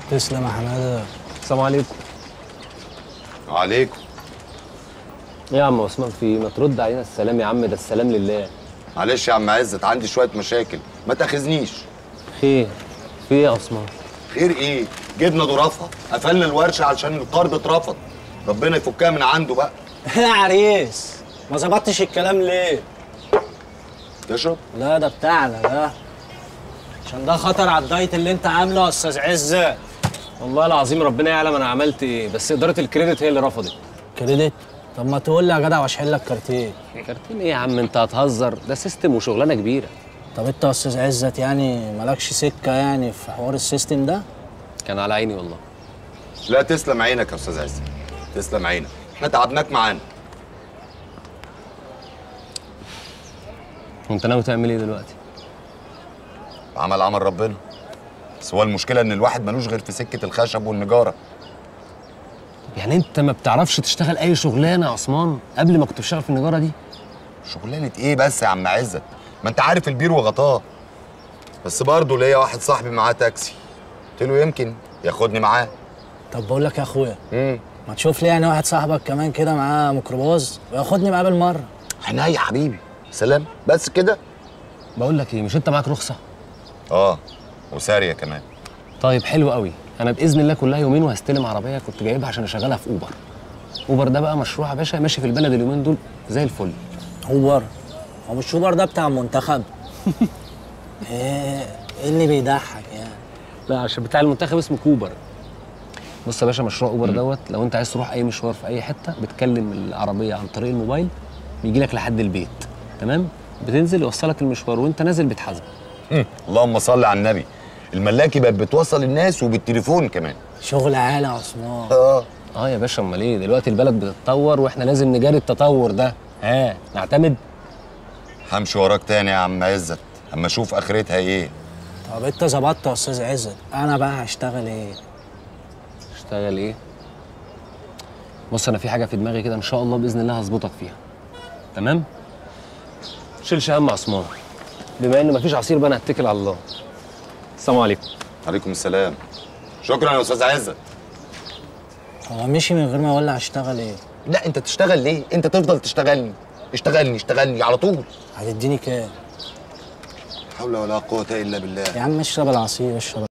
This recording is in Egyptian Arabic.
تسلم يا حماده السلام عليكم وعليكم ايه يا عم عثمان في إيه؟ ما ترد علينا السلام يا عم ده السلام لله معلش يا عم عزت عندي شويه مشاكل ما تاخذنيش خير في ايه يا عثمان خير ايه جبنا ظرافها قفلنا الورشه علشان القرض اترفض ربنا يفكها من عنده بقى يا عريس ما ظبطتش الكلام ليه تشرب لا ده بتاعنا ده عشان ده خطر على الدايت اللي انت عامله يا استاذ عزت والله العظيم ربنا يعلم انا عملت ايه بس اداره الكريدت هي اللي رفضت كريدت طب ما تقول لي يا جدع واشحن لك كارتين كارتين ايه يا عم انت هتهزر ده سيستم وشغلانه كبيره طب انت يا استاذ عزت يعني مالكش سكه يعني في حوار السيستم ده كان على عيني والله لا تسلم عينك يا استاذ عزت تسلم عينك احنا تعبناك معانا وانت ناوي تعمل ايه دلوقتي عمل عمل ربنا بس هو المشكله ان الواحد ملوش غير في سكه الخشب والنجاره يعني انت ما بتعرفش تشتغل اي شغلانه يا عثمان قبل ما كنت بشتغل في النجاره دي شغلانه ايه بس يا عم عزت ما انت عارف البير وغطاه بس برضه ليا واحد صاحبي معاه تاكسي قلت له يمكن ياخدني معاه طب بقول لك يا اخويا امم ما تشوف لي يعني واحد صاحبك كمان كده معاه ميكروباص وياخدني معاه بالمره احنا يا حبيبي سلام بس كده بقول لك ايه مش انت معاك رخصه اه وساريه كمان طيب حلو قوي انا باذن الله كلها يومين وهستلم عربيه كنت جايبها عشان اشغلها في اوبر اوبر ده بقى مشروع يا باشا ماشي في البلد اليومين دول زي الفل اوبر هو مش اوبر ده بتاع المنتخب ايه ايه اللي بيضحك يعني لا عشان بتاع المنتخب اسمه كوبر بص يا باشا مشروع اوبر دوت لو انت عايز تروح اي مشوار في اي حته بتكلم العربيه عن طريق الموبايل بيجي لك لحد البيت تمام بتنزل يوصلك المشوار وانت نازل بتحاسبه هم، اللهم صل على النبي الملاكي بقت بتوصل الناس وبالتليفون كمان شغل عالي يا عثمان اه اه يا باشا امال ايه دلوقتي البلد بتتطور واحنا لازم نجاري التطور ده ها نعتمد همشي وراك تاني يا عم عزت اما اشوف اخرتها ايه طب انت ظبطت يا استاذ عزت انا بقى هشتغل ايه اشتغل ايه بص انا في حاجه في دماغي كده ان شاء الله باذن الله هظبطك فيها تمام شيلش هم يا عثمان بما ان مفيش عصير بقى انا هتكل على الله السلام عليكم عليكم السلام شكرا يا استاذ عزت هو مشي من غير ما اقول لي هشتغل ايه لا انت تشتغل ليه انت تفضل تشتغلني اشتغلني اشتغلني على طول هتديني كام حول ولا قوه الا بالله يا عم اشرب العصير اشرب